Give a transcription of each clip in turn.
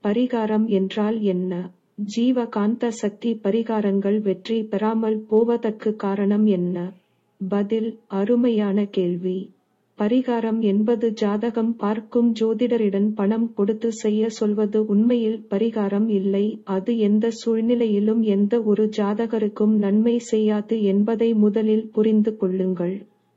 பரிகாரம் என்றால் என்ன ஜீவ காந்த சக்தி பரிகாரங்கள் வெற்றி பெறாமல் போவதற்கு காரணம் என்ன பதில் அருமையான கேள்வி பரிகாரம் என்பது ஜாதகம் பார்க்கும் ஜோதிடரிடம் பணம் கொடுத்து செய்ய சொல்வது உண்மையில் பரிகாரம் இல்லை அது எந்த சூழ்நிலையிலும் எந்த ஒரு ஜாதகருக்கும் நன்மை செய்யாது என்பதை முதலில் புரிந்து கொள்ளுங்கள்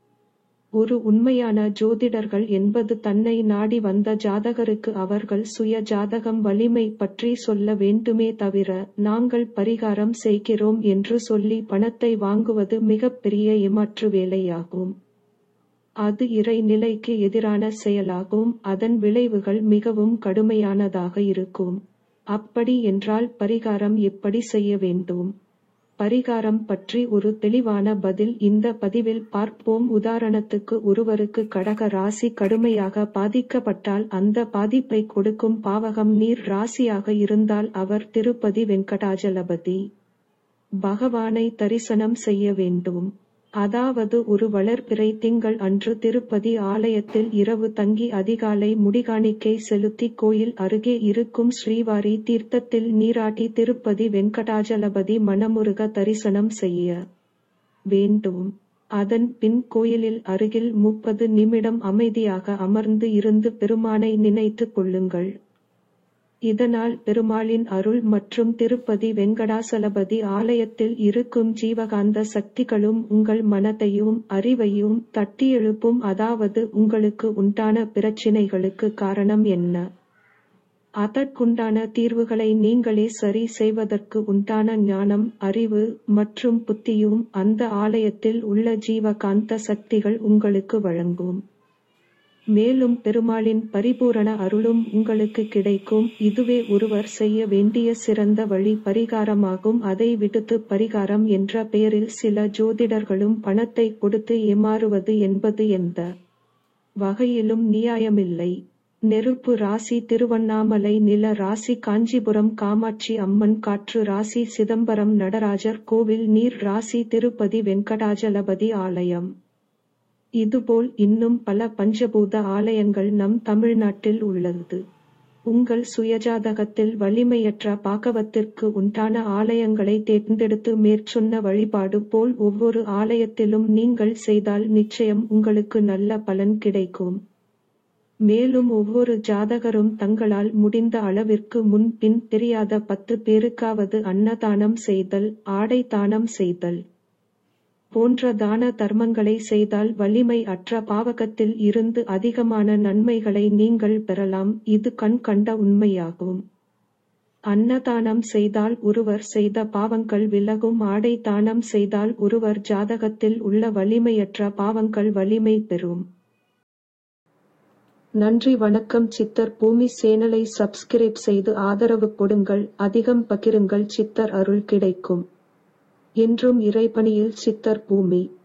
ஒரு உண்மையான ஜோதிடர்கள் என்பது தன்னை நாடி வந்த ஜாதகருக்கு அவர்கள் சுய ஜாதகம் வலிமை பற்றி சொல்ல வேண்டுமே தவிர நாங்கள் பரிகாரம் செய்கிறோம் என்று சொல்லி பணத்தை வாங்குவது மிகப்பெரிய ஏமாற்று வேலையாகும் அது இறைநிலைக்கு எதிரான செயலாகும் அதன் விளைவுகள் மிகவும் கடுமையானதாக இருக்கும் அப்படி என்றால் பரிகாரம் எப்படி செய்ய வேண்டும் பரிகாரம் பற்றி ஒரு தெளிவான பதில் இந்த பதிவில் பார்ப்போம் உதாரணத்துக்கு ஒருவருக்கு கடக ராசி கடுமையாக பாதிக்கப்பட்டால் அந்த பாதிப்பை கொடுக்கும் பாவகம் நீர் ராசியாக இருந்தால் அவர் திருப்பதி வெங்கடாஜலபதி பகவானை தரிசனம் செய்ய வேண்டும் அதாவது ஒரு வளர்பிறை திங்கள் அன்று திருப்பதி ஆலயத்தில் இரவு தங்கி அதிகாலை முடிகாணிக்கை செலுத்தி கோயில் அருகே இருக்கும் ஸ்ரீவாரி தீர்த்தத்தில் நீராட்டி திருப்பதி வெங்கடாஜலபதி மனமுருக தரிசனம் செய்ய வேண்டும் அதன் பின் கோயிலில் அருகில் முப்பது நிமிடம் அமைதியாக அமர்ந்து இருந்து பெருமானை நினைத்துக் கொள்ளுங்கள் இதனால் பெருமாளின் அருள் மற்றும் திருப்பதி வெங்கடாசலபதி ஆலயத்தில் இருக்கும் ஜீவகாந்த சக்திகளும் உங்கள் மனத்தையும் அறிவையும் தட்டி எழுப்பும் அதாவது உங்களுக்கு உண்டான பிரச்சினைகளுக்கு காரணம் என்ன அதற்குண்டான தீர்வுகளை நீங்களே சரி செய்வதற்கு உண்டான ஞானம் அறிவு மற்றும் புத்தியும் அந்த ஆலயத்தில் உள்ள ஜீவகாந்த சக்திகள் உங்களுக்கு வழங்கும் மேலும் பெருமாளின் பரிபூரண அருளும் உங்களுக்கு கிடைக்கும் இதுவே ஒருவர் செய்ய வேண்டிய சிறந்த வழி பரிகாரமாகும் அதை விடுத்து பரிகாரம் என்ற பெயரில் சில ஜோதிடர்களும் பணத்தை கொடுத்து ஏமாறுவது என்பது எந்த வகையிலும் நியாயமில்லை நெருப்பு ராசி திருவண்ணாமலை நில ராசி காஞ்சிபுரம் காமாட்சி அம்மன் காற்று ராசி சிதம்பரம் நடராஜர் கோவில் நீர் ராசி திருப்பதி வெங்கடாஜலபதி ஆலயம் இதுபோல் இன்னும் பல பஞ்சபூத ஆலயங்கள் நம் தமிழ்நாட்டில் உள்ளது உங்கள் சுயஜாதகத்தில் வலிமையற்ற பாகவத்திற்கு உண்டான ஆலயங்களை தேர்ந்தெடுத்து மேற்சொன்ன வழிபாடு போல் ஒவ்வொரு ஆலயத்திலும் நீங்கள் செய்தால் நிச்சயம் உங்களுக்கு நல்ல பலன் கிடைக்கும் மேலும் ஒவ்வொரு ஜாதகரும் தங்களால் முடிந்த அளவிற்கு முன் பின் தெரியாத பத்து பேருக்காவது அன்னதானம் செய்தல் ஆடை தானம் செய்தல் போன்ற தான தர்மங்களை செய்தால் வலிமை அற்ற பாவகத்தில் இருந்து அதிகமான நன்மைகளை நீங்கள் பெறலாம் இது கண் கண்ட உண்மையாகும் அன்னதானம் செய்தால் ஒருவர் செய்த பாவங்கள் விலகும் ஆடை தானம் செய்தால் ஒருவர் ஜாதகத்தில் உள்ள வலிமையற்ற பாவங்கள் வலிமை பெறும் நன்றி வணக்கம் சித்தர் பூமி சேனலை சப்ஸ்கிரைப் செய்து ஆதரவு கொடுங்கள் அதிகம் பகிருங்கள் சித்தர் அருள் கிடைக்கும் என்றும் இறைபணியில் சித்தர் பூமி